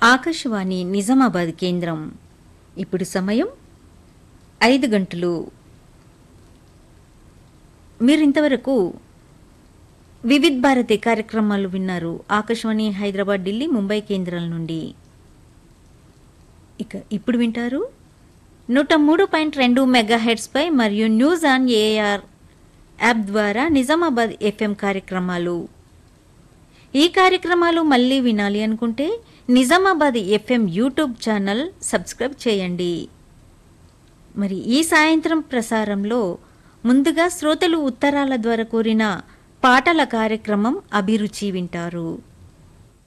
ఆకాశవాణి నిజామాబాద్ కేంద్రం ఇప్పుడు సమయం ఐదు గంటలు మీరు ఇంతవరకు వివిధ్ భారతి కార్యక్రమాలు విన్నారు ఆకాశవాణి హైదరాబాద్ ఢిల్లీ ముంబై కేంద్రాల నుండి ఇక ఇప్పుడు వింటారు నూట మూడు పాయింట్ రెండు మెగా పై మరియు న్యూస్ ఆన్ ఏఆర్ యాప్ ద్వారా నిజామాబాద్ ఎఫ్ఎం కార్యక్రమాలు ఈ కార్యక్రమాలు మళ్ళీ వినాలి అనుకుంటే Nizamabad FM YouTube channel subscribe చేయండి మరి ఈ సాయంత్రం ప్రసారంలో ముందుగా శ్రోతలు ఉత్తరాల ద్వారా కోరిన పాటల కార్యక్రమం అభిరుచి వింటారు